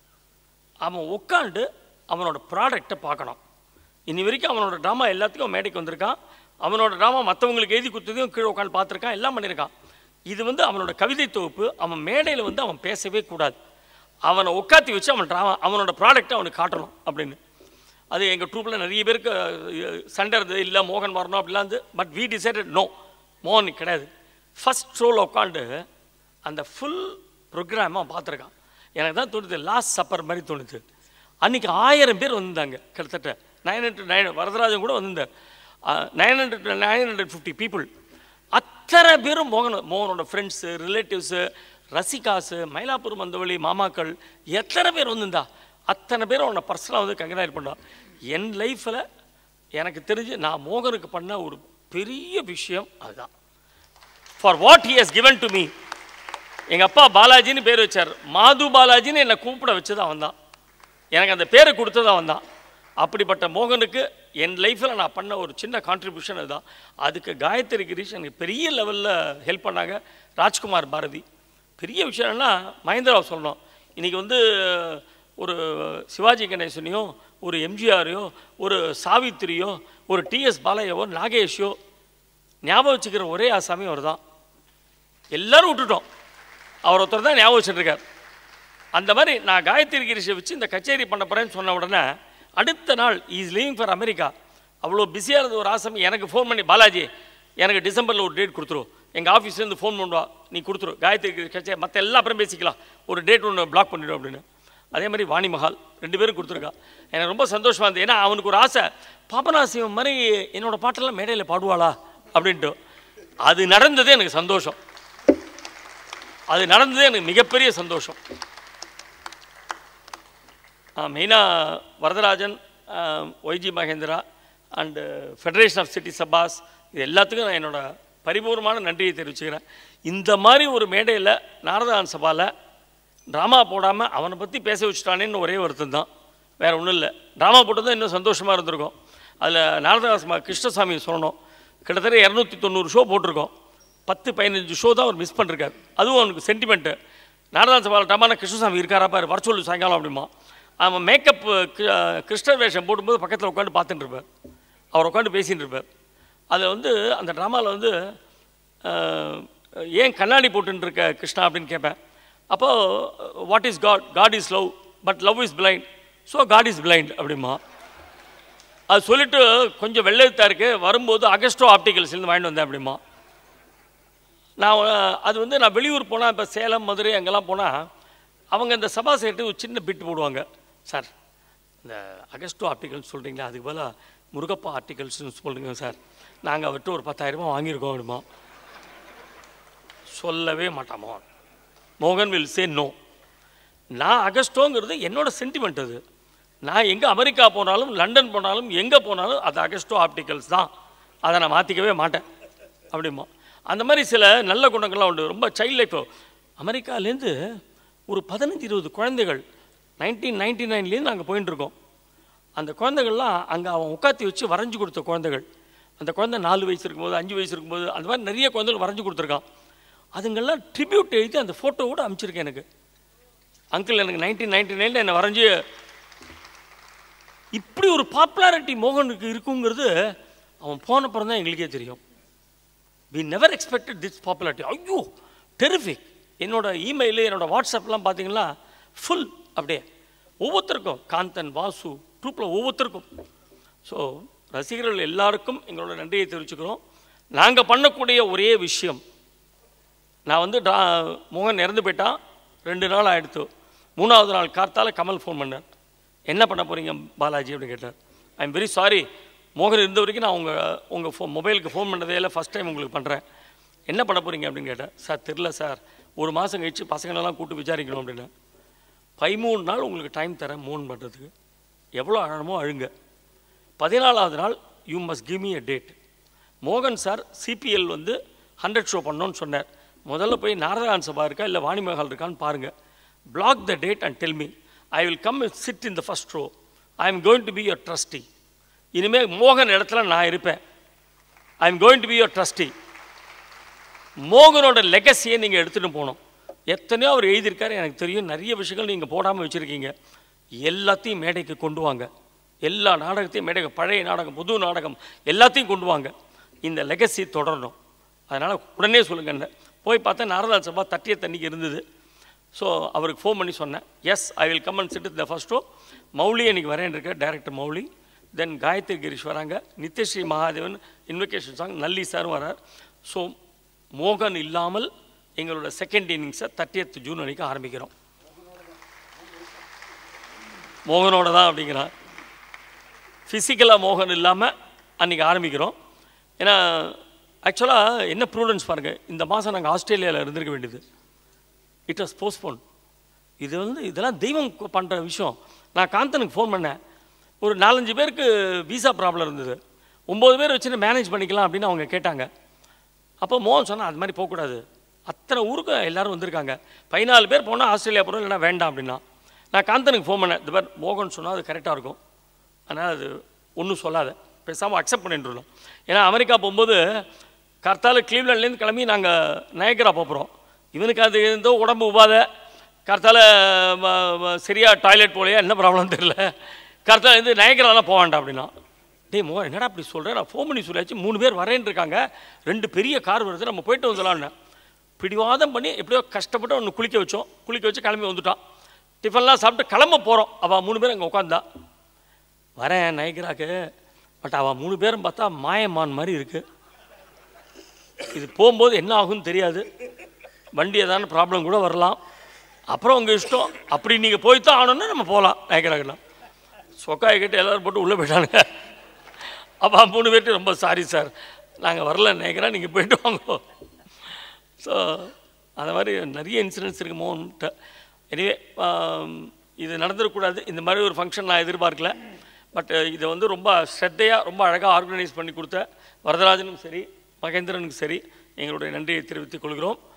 அவன் உட்காந்து அவனோட ப்ராடக்டை பார்க்கணும் இன்னி வரைக்கும் அவனோட ட்ராமா எல்லாத்துக்கும் அவன் மேடைக்கு வந்திருக்கான் அவனோட ட்ராமா மற்றவங்களுக்கு எழுதி கொடுத்ததையும் கீழே உட்காந்து பார்த்துருக்கான் எல்லாம் பண்ணியிருக்கான் இது வந்து அவனோட கவிதை தொகுப்பு அவன் மேடையில் வந்து அவன் பேசவே கூடாது அவனை உட்காத்தி வச்சு அவன் ட்ராமா அவனோட ப்ராடக்ட்டை அவனுக்கு காட்டணும் அப்படின்னு அது எங்கள் ட்ரூப்பில் நிறைய பேருக்கு அஹ், சண்டை இருந்தது இல்லை மோகன் வரணும் அப்படிலாம் இருந்து பட் வி டிசைடட் நோ மோகன் கிடையாது ஃபஸ்ட் ஷோவில் உட்காந்து அந்த ஃபுல் ப்ரோக்ராமை அவன் பார்த்துருக்கான் எனக்கு தான் தோணுது லாஸ்ட் சப்பர் மாதிரி தோணுது அன்றைக்கி ஆயிரம் பேர் வந்திருந்தாங்க கிட்டத்தட்ட நைன் ஹண்ட்ரட் நைன் வரதராஜன் கூட வந்திருந்தார் nine hundred nine hundred fifty people அத்தனை பேரும் மோகன் மோகனோட ஃப்ரெண்ட்ஸு ரிலேட்டிவ்ஸு ரசிகாஸு மயிலாப்பூர் மந்தவழி மாமாக்கள் எத்தனை பேர் வந்திருந்தா அத்தனை பேரும் அவனை பர்சனலாக வந்து கங்கராயர் பண்ணான் என் லைஃப்பில் எனக்கு தெரிஞ்சு நான் மோகனுக்கு பண்ண ஒரு பெரிய விஷயம் அதுதான் for what he has given to me எங்கள் அப்பா பாலாஜின்னு பேர் வச்சார் மாது பாலாஜின்னு என்னை கூப்பிட வச்சது அவன் தான் எனக்கு அந்த பேரை கொடுத்தது அவன் தான் அப்படிப்பட்ட மோகனுக்கு என் லைஃப்பில் நான் பண்ண ஒரு சின்ன கான்ட்ரிபியூஷன் அதுதான் அதுக்கு காயத்ரி கிரீஷ் எனக்கு பெரிய லெவலில் ஹெல்ப் பண்ணாங்க ராஜ்குமார் பாரதி பெரிய விஷயம்னா மகேந்திராவை சொல்லணும் இன்றைக்கி வந்து ஒரு சிவாஜி கணேசனையோ ஒரு எம்ஜிஆரையோ ஒரு சாவித்திரியோ ஒரு டிஎஸ் பாலையாவோ நாகேஷோ ஞாபகம் வச்சுக்கிற ஒரே ஆசாமி அவர் தான் எல்லாரும் விட்டுட்டோம் அவர் ஒருத்தர் தான் ஞாபகம் வச்சுருக்கார் அந்த மாதிரி நான் காயத்ரி கிரிஷை வச்சு இந்த கச்சேரி பண்ண போகிறேன்னு சொன்ன உடனே அடுத்த நாள் இஸ் லீவிங் ஃபார் அமெரிக்கா அவ்வளோ பிஸியாக இருந்த ஒரு ஆசாமி எனக்கு ஃபோன் பண்ணி பாலாஜி எனக்கு டிசம்பரில் ஒரு டேட் கொடுத்துரு எங்கள் ஆஃபீஸ்லேருந்து ஃபோன் பண்ணுவா நீ கொடுத்துரு காயத்ரி கிரிஷ் கச்சேரி மற்ற எல்லாம் அப்புறம் பேசிக்கலாம் ஒரு டேட் ஒன்று பிளாக் பண்ணிடும் அப்படின்னு அதே மாதிரி வாணி மஹால் ரெண்டு பேரும் கொடுத்துருக்கா எனக்கு ரொம்ப சந்தோஷமாக இருந்தது ஏன்னா அவனுக்கு ஒரு ஆசை பாபநாசிவம் மாதிரி என்னோட பாட்டெல்லாம் மேடையில் பாடுவாளா அப்படின்ட்டு அது நடந்ததே எனக்கு சந்தோஷம் அது நடந்ததே எனக்கு மிகப்பெரிய சந்தோஷம் மெயினாக Varadarajan YG Mahendra and federation of city சபாஸ் இது எல்லாத்துக்கும் நான் என்னோட பரிபூர்ணமான நன்றியை தெரிவிச்சுக்கிறேன் இந்த மாதிரி ஒரு மேடையில் நாரதான் சபாவில் ட்ராமா போடாமல் அவனை பற்றி பேச வச்சுட்டானேன்னு ஒரே வருத்தம் தான் வேறு ஒன்றும் இல்லை ட்ராமா போட்டது இன்னும் சந்தோஷமாக இருந்திருக்கும் அதில் நாரதாசமா கிருஷ்ணசாமி சொல்லணும் கிட்டத்தட்ட இரநூத்தி தொண்ணூறு ஷோ போட்டிருக்கோம் பத்து பதினஞ்சு ஷோ தான் அவர் மிஸ் பண்ணிருக்காரு அதுவும் அவனுக்கு சென்டிமெண்ட்டு நாரதான் சபாவில் ட்ராமான கிருஷ்ணசாமி இருக்காரா பாரு வர சொல்லு சாயங்காலம் அப்படிமா அவன் மேக்கப் கிருஷ்ணர் வேஷம் போடும்போது பக்கத்தில் உட்காந்து பார்த்துட்டு இருப்பார் அவர் உட்காந்து பேசின்னு இருப்பார் அதில் வந்து அந்த ட்ராமாவில் வந்து அஹ், ஏன் கண்ணாடி போட்டுன்னு இருக்க கிருஷ்ணா அப்படின்னு கேட்பேன் அப்போது what is God God is love but love is blind so God is blind அப்படிமா அது சொல்லிட்டு கொஞ்சம் வெள்ளையத்தா இருக்கு வரும்போது அகஸ்டோ ஆப்டிகல்ஸ்லேருந்து வாங்கிட்டு வந்தேன் அப்படிமா நான் அஹ், அது வந்து நான் வெளியூர் போனால் இப்போ சேலம் மதுரை அங்கெல்லாம் போனால் அவங்க இந்த சபா சேர்த்து ஒரு சின்ன பிட் போடுவாங்க சார் இந்த அகஸ்டோ ஆர்டிகல்ஸ் சொல்கிறீங்களா அதுக்கு பதிலாக முருகப்பா ஆர்டிகல்ஸ்னு சொல்கிறீங்க சார் நாங்கள் அவர்கிட்ட ஒரு பத்தாயிரரூபா வாங்கியிருக்கோம் அப்படிமா சொல்லவே மாட்டாமோ மோகன் வில் சே நோ நான் அகஸ்டோங்கிறது என்னோட சென்டிமெண்ட் அது நான் எங்கே அமெரிக்கா போனாலும் லண்டன் போனாலும் எங்கே போனாலும் அது அகஸ்டோ ஆப்டிகல்ஸ் தான் அதை நான் மாற்றிக்கவே மாட்டேன் அப்படிமா அந்த மாதிரி சில நல்ல குணங்கள்லாம் உண்டு ரொம்ப சைல்ட் லைஃப் அமெரிக்காலேருந்து ஒரு பதினஞ்சு இருபது குழந்தைகள் நைன்டீன் நைன்டி நைன்லேருந்து நாங்கள் போயின்னு இருக்கோம் அந்த குழந்தைகள்லாம் அங்கே அவன் உட்காத்தி வச்சு வரைஞ்சி கொடுத்த குழந்தைகள் அந்த குழந்தை நாலு வயசு இருக்கும்போது அஞ்சு வயசு இருக்கும்போது அந்த மாதிரி நிறைய குழந்தைகள் வரைஞ்சி கொடுத்துருக்கான் அதுங்கெல்லாம் ட்ரிபியூட் எழுதி அந்த ஃபோட்டோ கூட அனுப்பிச்சிருக்கேன் எனக்கு அங்கிள் எனக்கு நைன்டீன் நைன்டி நைனில் என்னை வரைஞ்சி இப்படி ஒரு பாப்புலாரிட்டி மோகனுக்கு இருக்குங்கிறது அவன் போன அப்புறம் தான் எங்களுக்கே தெரியும் we never expected this popularity ஐயோ டெரிஃபிக் என்னோட இமெயிலு என்னோட வாட்ஸ்அப்லாம் பார்த்தீங்கன்னா ஃபுல் அப்படியே ஒவ்வொருத்தருக்கும் காந்தன் வாசு ட்ரூப்பில் ஒவ்வொருத்தருக்கும் ஸோ ரசிகர்கள் எல்லாருக்கும் எங்களோட நன்றியை தெரிவிச்சுக்கிறோம் நாங்கள் பண்ணக்கூடிய ஒரே விஷயம் நான் வந்து ட்ரா மோகன் இறந்து போயிட்டான் ரெண்டு நாள் ஆயிடுத்து மூணாவது நாள் கார்த்தால கமல் ஃபோன் பண்ணார் என்ன பண்ண போகிறீங்க பாலாஜி அப்படின்னு கேட்டார் ஐ எம் வெரி சாரி மோகன் இருந்த வரைக்கும் நான் உங்கள் உங்கள் ஃபோ மொபைலுக்கு ஃபோன் பண்ணதே இல்லை ஃபஸ்ட் டைம் உங்களுக்கு பண்ணுறேன் என்ன பண்ண போகிறீங்க அப்படின்னு கேட்டேன் சார் தெரில சார் ஒரு மாதம் கழிச்சு பசங்களெல்லாம் கூப்பிட்டு விசாரிக்கணும் அப்படின்னு பதிமூணு நாள் உங்களுக்கு டைம் தரேன் மூணு பண்ணுறதுக்கு எவ்வளோ அழணுமோ அழுங்க பதினாலாவது நாள் you must give me a date மோகன் சார் சிபிஎல் வந்து ஹண்ட்ரட் ஷோ பண்ணோன்னு சொன்னார் முதல்ல போய் நாரதான் சபா இருக்கா இல்லை வாணி மகால் இருக்கான்னு பாருங்கள் block the date and tell me I will come sit in the first show I am going to be your trustee இனிமேல் மோகன் இடத்துல நான் இருப்பேன் I am going to be your trustee மோகனோட லெகசியை நீங்கள் எடுத்துகிட்டு போகணும் எத்தனையோ அவர் எழுதியிருக்காரு எனக்கு தெரியும் நிறைய விஷயங்கள் நீங்கள் போடாமல் வச்சுருக்கீங்க எல்லாத்தையும் மேடைக்கு கொண்டு வாங்க எல்லா நாடகத்தையும் மேடைக்கு பழைய நாடகம் புது நாடகம் எல்லாத்தையும் கொண்டு வாங்க இந்த லெகசி தொடரணும் அதனால் உடனே சொல்லுங்க போய் பார்த்தா நாரதாஸ் சபா தட்டிய தண்ணிக்கு இருந்தது ஸோ அவருக்கு ஃபோன் பண்ணி சொன்னேன் yes I will come and sit the first show Mouli அன்றைக்கி வரேன் இருக்க டேரக்டர் மௌலி தென் காயத்ரி கிரீஷ் வராங்க நித்யஸ்ரீ மகாதேவன் இன்விகேஷன் சாங் நல்லி சாரும் வரார் ஸோ மோகன் இல்லாமல் எங்களோட செகண்ட் இன்னிங்ஸை தேர்ட்டியத் ஜூன் அன்றைக்கி ஆரம்பிக்கிறோம் மோகனோட தான் அப்படிங்கிறான் ஃபிசிக்கலாக மோகன் இல்லாமல் அன்றைக்கி ஆரம்பிக்கிறோம் ஏன்னா ஆக்சுவலாக என்ன ப்ரூடன்ஸ் பாருங்கள் இந்த மாதம் நாங்கள் ஆஸ்திரேலியாவில் இருந்திருக்க வேண்டியது இட் வாஸ் போஸ்ட்போன் இது வந்து இதெல்லாம் தெய்வம் பண்ணுற விஷயம் நான் காந்தனுக்கு ஃபோன் பண்ணேன் ஒரு நாலஞ்சு பேருக்கு விசா ப்ராப்ளம் இருந்தது ஒம்பது பேர் வச்சுட்டு மேனேஜ் பண்ணிக்கலாம் அப்படின்னு அவங்க கேட்டாங்க அப்போ மோகன் சொன்னால் அது மாதிரி போகக்கூடாது அத்தனை ஊருக்கு எல்லாரும் வந்திருக்காங்க பதினாலு பேர் போனால் ஆஸ்திரேலியா போகிறோம் இல்லைனா வேண்டாம் அப்படின்னா நான் காந்தனுக்கு ஃபோன் பண்ணேன் இது மாதிரி மோகன் சொன்னால் அது கரெக்டாக இருக்கும் அதனால் அது ஒன்றும் சொல்லாத பேசாமல் அக்செப்ட் பண்ணிட்டுருந்தோம் ஏன்னா அமெரிக்கா போகும்போது கர்த்தால கிளீவ்லேண்ட்லேருந்து கிளம்பி நாங்கள் நயக்கரா போகிறோம் இவனுக்கு அது ஏதோ உடம்பு உபாத கர்த்தால சரியாக டாய்லெட் போலையா என்ன ப்ராப்ளம் தெரியல கர்த்தால இருந்து நயக்கராலாம் போக வேண்டாம் அப்படின்னா டேய் மோ என்னடா அப்படி சொல்கிறேன் நான் ஃபோன் பண்ணி சொல்லியாச்சு மூணு பேர் வரேன்னு இருக்காங்க ரெண்டு பெரிய கார் வருது நம்ம போயிட்டு வந்துடலான்னு பிடிவாதம் பண்ணி எப்படியோ கஷ்டப்பட்டு ஒன்று குளிக்க வச்சோம் குளிக்க வச்சு கிளம்பி வந்துட்டான் டிஃபன்லாம் சாப்பிட்டு கிளம்ப போகிறோம் அவள் மூணு பேர் அங்கே உட்காந்தா வரேன் நைக்ராக்கு பட் அவள் மூணு பேரும் பார்த்தா மாயமான் மாதிரி இருக்குது இது போகும்போது என்ன ஆகும்னு தெரியாது வண்டி ஏதான ப்ராப்ளம் கூட வரலாம் அப்புறம் உங்கள் இஷ்டம் அப்படி நீங்கள் போய் தான் ஆகணும்னா நம்ம போகலாம் நயக்கராக்கெல்லாம் சொக்காயை கிட்ட எல்லோரும் போட்டு உள்ளே போயிட்டானுங்க அப்போ மூணு பேர்ட்டு ரொம்ப சாரி சார் நாங்கள் வரல நினைக்கிறேன் நீங்கள் போயிட்டு வாங்க ஸோ அந்த மாதிரி நிறைய இன்சிடென்ட்ஸ் இருக்கு மோகன்கிட்ட எனிவே இது நடந்துடக்கூடாது இந்த மாதிரி ஒரு ஃபங்க்ஷன் நான் எதிர்பார்க்கல பட் இதை வந்து ரொம்ப ஸ்ரத்தையாக ரொம்ப அழகாக ஆர்கனைஸ் பண்ணி கொடுத்த வரதராஜனும் சரி மகேந்திரனுக்கும் சரி எங்களுடைய நன்றியை தெரிவித்துக் கொள்கிறோம்